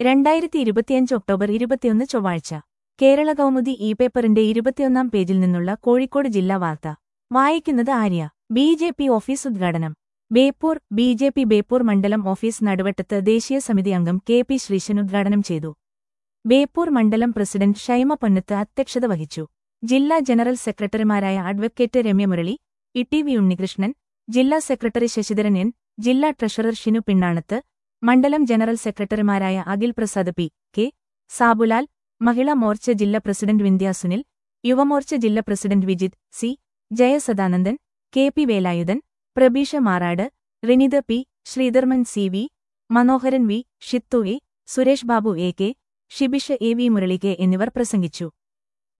രണ്ടായിരത്തി ഇരുപത്തിയഞ്ച് ഒക്ടോബർ ഇരുപത്തിയൊന്ന് ചൊവ്വാഴ്ച കേരള കൗമുദി ഇ പേപ്പറിന്റെ ഇരുപത്തിയൊന്നാം പേജിൽ നിന്നുള്ള കോഴിക്കോട് ജില്ലാ വാർത്ത വായിക്കുന്നത് Arya B J P office ഉദ്ഘാടനം Beypore B J P Beypore മണ്ഡലം ഓഫീസ് നടുവട്ടത്ത് ദേശീയ സമിതി അംഗം കെ പി ശ്രീശൻ ഉദ്ഘാടനം ചെയ്തു ബേപ്പൂർ മണ്ഡലം പ്രസിഡന്റ് ഷൈമ പൊന്നത്ത് അധ്യക്ഷത വഹിച്ചു ജില്ലാ ജനറൽ സെക്രട്ടറിമാരായ advocate Ramya Murali E T V Unnikrishnan ജില്ലാ സെക്രട്ടറി ശശിധരൻ എൻ ജില്ലാ ട്രഷറർ ഷിനു പിണ്ണാണത്ത് മണ്ഡലം ജനറൽ സെക്രട്ടറിമാരായ അഖിൽ പ്രസാദ് പി കെ സാബുലാൽ മഹിളാ മോർച്ച ജില്ലാ പ്രസിഡന്റ് വിന്ധ്യ സുനിൽ യുവമോർച്ച ജില്ലാ president Vijith C Jayasadanandan K P Velayudhan Prabeesha Marad Rinitha P Sreedharman C V Manoharan V Shithu A Suresh Babu A K Shibisha A V Murali K എന്നിവർ പ്രസംഗിച്ചു